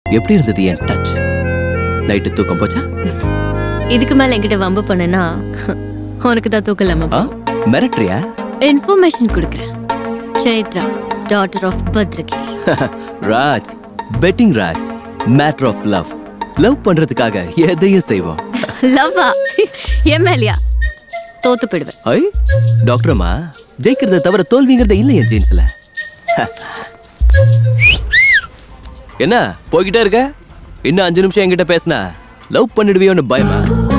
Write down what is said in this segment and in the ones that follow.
எப்படி இருந்தது என் touch night தூக்கம் போச்சா இதுக்கு மேல என்கிட்ட வம்பு பண்ணனா உனக்கு தான் தூக்கலாமா ஆ மிரட்டுறியா இன்ஃபர்மேஷன் கொடுக்குறேன் Chaitra daughter of Bhadragiri Raj betting Raj matter of love love பண்றதுக்காக எதையும் செய்வோம் லவ்வா என் மேலையா தோத்து போயிடுவேன் ஐ டாக்டரம்மா ஜெயிக்கிறத தவிர தோல்விங்கிறத இல்லை என் ஜீன்ஸ்ல என்ன போய்கிட்டே இருக்க இன்னும் அஞ்சு நிமிஷம் என்கிட்ட பேசினா லவ் பண்ணிடுவியோன்னு பயமா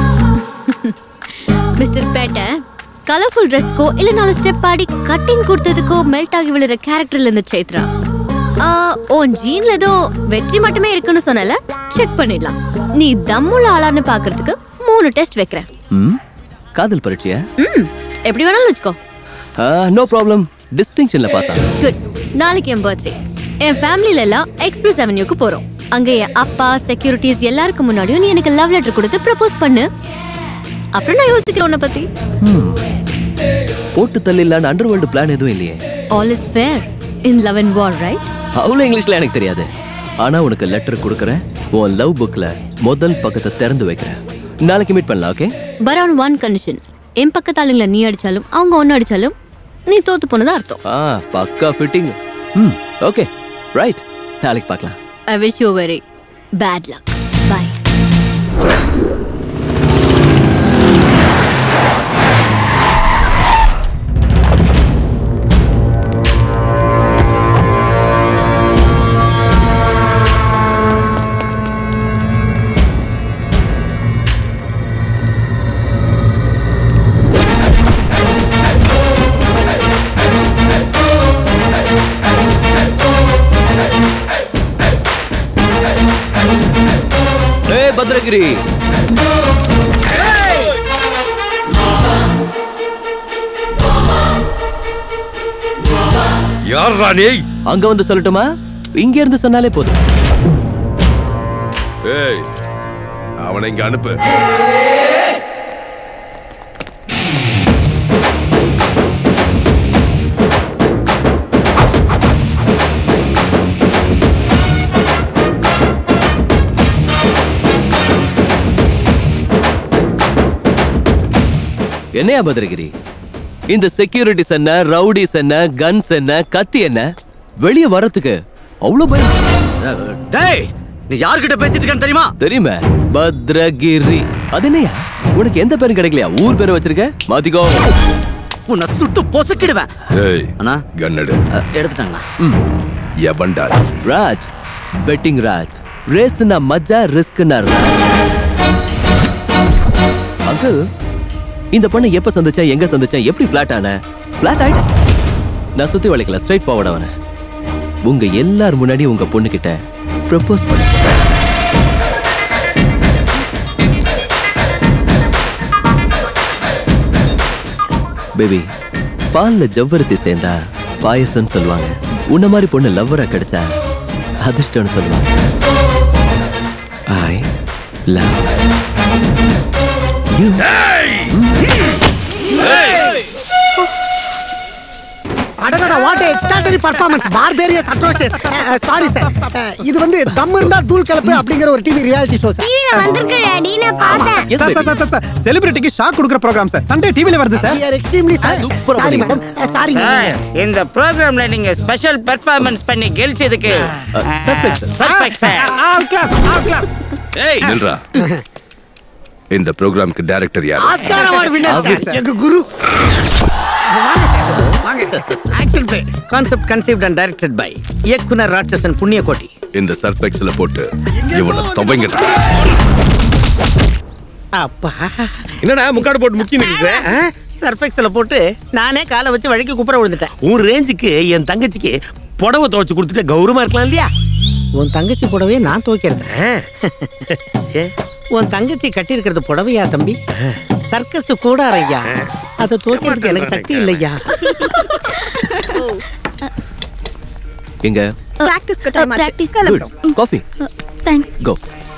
மிஸ்டர் பேட்டை கலர்ஃபுல் ட்ரெஸ்க்கோ இல்ல நாலு ஸ்டெப் ஆடி கட்டிங் கொடுத்ததுக்கோ மெல்ட் ஆகி விழுற கேரக்டர்ல இருந்த சைத்ரா ஆ, உன் ஜீன்ல ஏதோ வெற்றி மட்டுமே இருக்குன்னு சொன்னல செக் பண்ணிடலாம் நீ தம்முள்ள ஆளான்னு பாக்குறதுக்கு மூணு டெஸ்ட் வைக்கிறேன் ம் காதல் பரீட்சையா ம் எப்படி வேணாலும் வச்சுக்கோ நோ ப்ராப்ளம் டிஸ்டிங்ஷன்ல பாஸ் ஆகும் குட் நாளைக்கு என் பர்த்டே என் ஃபேமிலில எல்லாம் எக்ஸ்பிரஸ் அவென்யூக்கு போறோம் அங்க என் அப்பா செக்யூரிட்டிஸ் எல்லாருக்கும் முன்னாடியும் நீ எனக்கு லவ் லெட்டர் கொடுத்து ப்ரப்போஸ் பண்ணு அப்புறம் நான் யோசிக்கிறேன் உன்னை பத்தி போட்டு தள்ளிடலான்னு அண்டர் வேர்ல்டு பிளான் எதுவும் இல்லையே all is fair in love and war right அவ்வளோ இங்கிலீஷ்ல எனக்கு தெரியாது ஆனா உனக்கு லெட்டர் கொடுக்குறேன் உன் லவ் புக்ல முதல் பக்கத்தை திறந்து வைக்கிறேன் நாளைக்கு மீட் பண்ணலாம் okay but on one condition என் பக்கத்து ஆளுங்களை நீ அடிச்சாலும் அவங்க ஒன்று அடிச்சாலும் நீ தோத்து போனதா அர்த்தம் ஆ பக்கா ஃபிட்டிங் ம் ஓகே ரைட் நாளைக்கு பார்க்கலாம் I wish you very bad luck bye ஏய் பத்ரகிரி யார்ரா நீ அங்க வந்து சொல்லட்டுமா இங்க இருந்து சொன்னாலே போதும் ஏய் அவனை இங்க அனுப்பு என்னையா பத்ரகிரி இந்த செக்யூரிட்டிஸ் என்ன ரவுடிஸ் என்ன கன்ஸ் என்ன கத்தி என்ன வெளியே வரதுக்கு அவ்வளவு பயம் டேய் நீ யார்கிட்ட பேசிட்டு இருக்கன்னு தெரியுமா தெரியுமே பத்ரகிரி அது என்னையா உனக்கு எந்த பேரும் கிடைக்கலையா ஊர் பேரை வச்சிருக்க மாத்திக்கோ உன்னை சுட்டு பொசுக்கிடுவேன் ஏய் அண்ணா கன்னடு அ, எடுத்துட்டாங்களா எவன்டா நீ? ராஜ் பெட்டிங் ராஜ் ரேஸ்னா மஜா ரிஸ்க்னா அங்கிள் இந்த பொண்ணை எப்ப சந்திச்சேன் எங்க சந்திச்சேன் எப்படி ஃபிளாட் ஆன ஃபிளாட் ஆயிட்டேன் நான் சுத்தி வளைக்கல ஸ்ட்ரைட் ஃபார்வர்ட் வரேன் உங்க எல்லார் முன்னாடி உங்க பொண்ணு கிட்ட ப்ரப்போஸ் பண்ண பேபி பால்ல ஜவ்வரிசி சேர்ந்தா பாயசம்னு சொல்லுவாங்க உன்ன மாதிரி பொண்ணு லவ்வரா கிடைச்சா அதிர்ஷ்டம்னு சொல்லுவாங்க ஐ லவ் யூ அடடா what extraordinary performance barbarious atrocious sorry sir இது வந்து தம் இருந்தா தூள் கலப்பு அப்படிங்கிற ஒரு டிவி ரியாலிட்டி ஷோ சார் டிவில வந்திருக்கு டாடி நான் பார்த்தேன் Yes, sir baby. Sir sir sir செலிபிரிட்டிக்கு ஷாக் கொடுக்குற ப்ரோக்ராம் சார் சண்டே டிவில வருது sir we are extremely sorry super sorry பண்ணீங்க, மேடம் சாரி சார், இந்த ப்ரோக்ராம்ல நீங்க ஸ்பெஷல் பெர்ஃபார்மன்ஸ் பண்ணி கெலிச்சதுக்கு perfect, sir. Perfect sir all class all class நில்றா இந்த ப்ரோக்ராம்க்கு டைரக்டர் யார் Oscar award winner Obvious, sir எங்க குரு வாங்க சார் வாங்க action play concept conceived and directed by இயக்குனர் ராட்சசன் புண்ணியகோட்டி இந்த சர்ஃபெக்ஸ்ல போட்டு இவனை துவங்கிட்டா அப்பா என்னடா முக்காடு போட்டு முக்கி நிக்கிற சர்ஃபெக்ஸில் போட்டு நானே காலை வச்சு வழிக்கு குப்புற விழுந்துட்டேன் உன் ரேஞ்சுக்கு என் தங்கச்சிக்கு புடவை துவைச்சு கொடுத்துட்டு கௌரவமா இருக்கலாம் இல்லையா உன் தங்கச்சி புடவையை நான் துவைக்கிறது ஏ, உன் தங்கச்சி கட்டியிருக்கிறது புடவையா தம்பி சர்க்கஸ் கூட ஐயா அதை துவைக்கிறதுக்கு எனக்கு சக்தி இல்லையா எங்க practice time practice. Good coffee thanks கோ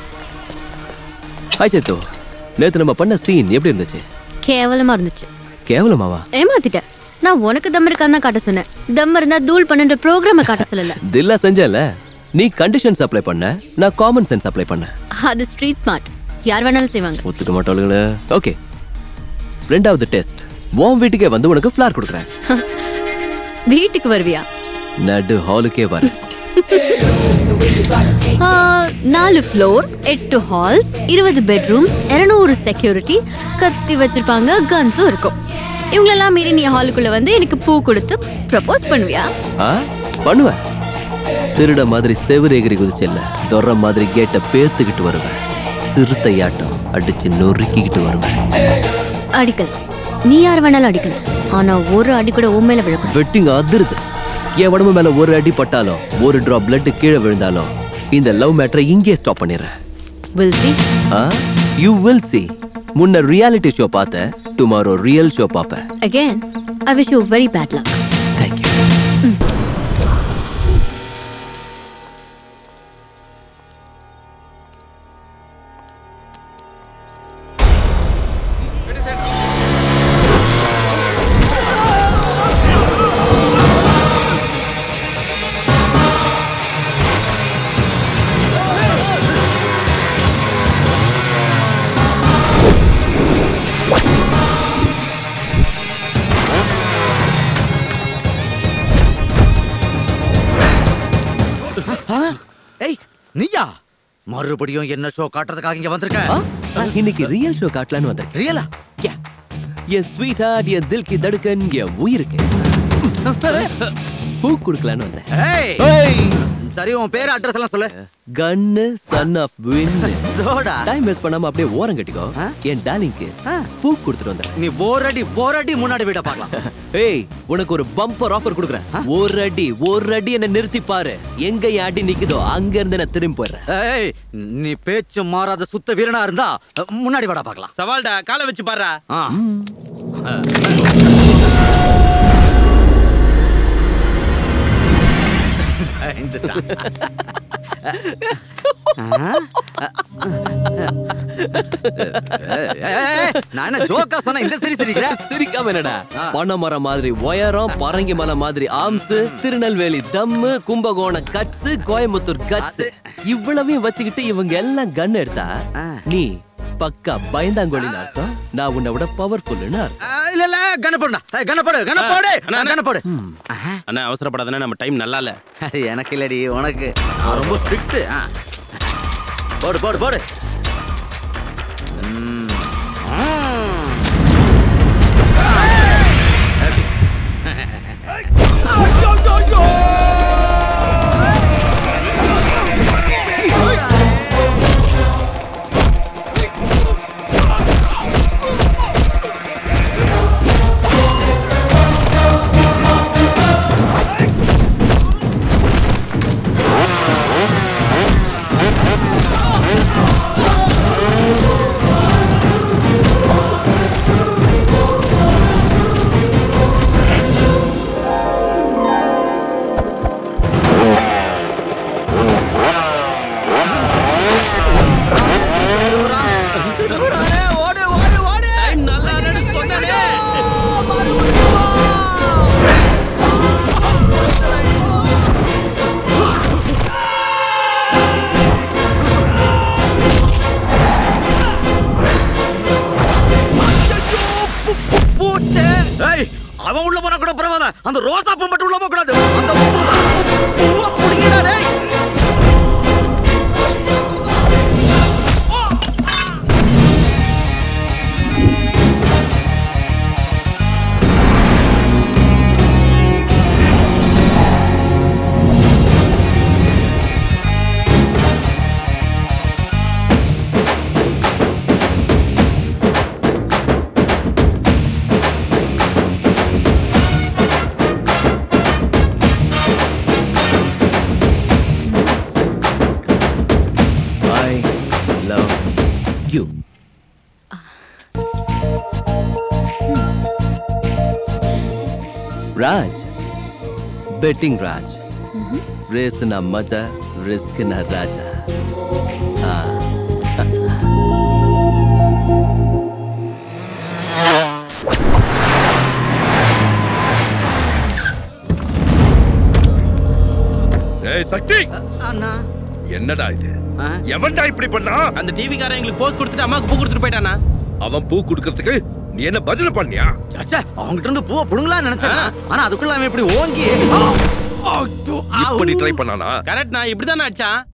ஹாய் சேத்து நேத்து நம்ம பண்ண சீன் எப்படி இருந்துச்சு கேவலமா இருந்துச்சு கேவலமாவா ஏமாத்திட்டேன் நான் உனக்கு தம் இருக்கான்னு தான் காட்ட சொன்னேன் தம் இருந்தா தூள் பண்ணுன்ற ப்ரோக்ராம காட்ட சொல்லல தில்லா செஞ்சல நீ கண்டிஷன்ஸ் அப்ளை பண்ண நான் காமன் சென்ஸ் அப்ளை பண்ணேன் அது ஸ்ட்ரீட் ஸ்மார்ட் யார் வேணாலும் செய்வாங்க ஒத்துக்க மாட்டாளுங்களே ஓகே ரெண்டாவது டெஸ்ட் உன் வீட்டுக்கே வந்து உனக்கு ஃப்ளார் கொடுக்குறேன் வீட்டுக்கு வருவியா நடு ஹாலுக்கே வர ஆ, நாலு ஃப்ளோர் எட்டு ஹால்ஸ் இருபது பெட்ரூம்ஸ் இருநூறு செக்யூரிட்டி கத்தி வச்சிருப்பாங்க கன்ஸும் இருக்கும் இவங்களெல்லாம் மீறி நீ ஹாலுக்குள்ள வந்து எனக்கு பூ கொடுத்து ப்ரப்போஸ் பண்ணுவியா ஆ பண்ணுவேன் திருட மாதிரி செவுரு எகிரி குதிச்சல்ல தொற மாதிரி கேட்ட பேத்துக்கிட்டு வருவேன் சிறுத்தையாட்டம் அடிச்சு நொறுக்கிக்கிட்டு வருவேன் அடிக்கல நீ யார் வேணாலும் அடிக்கல ஆனா ஒரு அடி கூட உண்மையில விழக்கூடாது வெட்டிங் அதிருது என் உடம்பு மேல ஒரு அடி பட்டாலும் ஒரு டிராப் blood கீழே விழுந்தாலும் இந்த லவ் மேட்டரை இங்கே ஸ்டாப் பண்ணிடுறேன் will see ah you will see முன்ன ரியாலிட்டி ஷோ பார்த்த டுமாரோ ரியல் ஷோ பார்ப்பேன் again I wish you very bad luck thank you ஏய் நீயா மறுபடியும் என்ன ஷோ காட்டுறதுக்காக இங்க வந்திருக்க இன்னைக்கு ரியல் ஷோ காட்டலான்னு வந்திருக்கேன் ரியலா Yeah. என் ஸ்வீட் ஹார்ட் என் தில் கி தடுக்கன் என் உயிருக்கு பூ கொடுக்கலான்னு வந்தேன் ஏய் சரி உன் பேர் அட்ரஸ் எல்லாம் சொல்லு கன்னு சன் ஆஃப் வின் தோடா டைம் வேஸ்ட் பண்ணாம அப்படியே ஓரம் கட்டிக்கோ என் டார்லிங்க்கு பூ கொடுத்துட்டு வந்தேன் நீ ஒரு அடி ஒரு அடி முன்னாடி விட பார்க்கலாம் ஏய் உனக்கு ஒரு பம்பர் ஆஃபர் கொடுக்குறேன் ஒரு அடி ஒரு அடி என்ன நிறுத்தி பாரு எங்க என் அடி நிக்குதோ அங்க இருந்து நான் திரும்பி போயிடுறேன் ஏய் நீ பேச்சு மாறாத சுத்த வீரனா இருந்தா முன்னாடி வாடா பார்க்கலாம் சவால்டா காலை வச்சு பாரு ஆ பயந்துட்டான். ஆ? ஏய், ஏய், ஏய், நான் என்ன ஜோக்கா சொன்னேன் இந்த சரி சிரிக்கிற சிரிக்காம என்னடா பனைமரம் மாதிரி உயரம் பரங்கி மலை மாதிரி ஆம்ஸ் திருநெல்வேலி தம்மு கும்பகோணம் கட்ஸ் கோயம்புத்தூர் கட்ஸ் இவ்வளவையும் வச்சுக்கிட்டு இவங்க எல்லாம் கன் எடுத்தா நீ பக்கா பயந்தாங்கோலின்னு அர்த்தம் நான் உன்னை விட பவர்ஃபுல்னு அர்த்தம் ஆ, இல்ல இல்ல கணப்போடுடா ஏய், கணப்போடு கணப்போடு அண்ணா, அண்ணா. கணப்போடு அண்ணா அவசரப்படாதானே நம்ம டைம் நல்லா இல்ல எனக்கு இல்லடி உனக்கு நான் ரொம்ப ஸ்ட்ரிக்ட் போடு போடு போடு ம். ம். பூச்சே ஏய் அவன் உள்ள போனா கூட பரவாயில்ல அந்த ரோசா பூ மட்டும் உள்ள போக கூடாது அந்த பூ- பூ- பூவை புடிங்கடா டேய் I love you. Raj betting Raj race நா மஜா ரிஸ்க் நா ராஜா ஆ. ஏய் ஏய் சக்தி அண்ணா என்னடா இது ஆ? எவன்டா இப்படி பண்ணா அந்த டிவி காரன் எங்களுக்கு போஸ்ட் கொடுத்துட்டு அம்மாக்கு பூ கொடுத்துட்டு போயிட்டானா அவன் பூ குடுக்கறதுக்கு நீ என்ன பதில் பண்ணியா சச்சா அவங்கிட்ட இருந்து பூவை புடுங்கலாம்னு நினைச்சேன் ஆனா அதுக்குள்ள அவன் இப்படி ஓங்கி இப்படி ட்ரை பண்ணானா கரெக்ட் நான் இப்படிதான் அடிச்சான்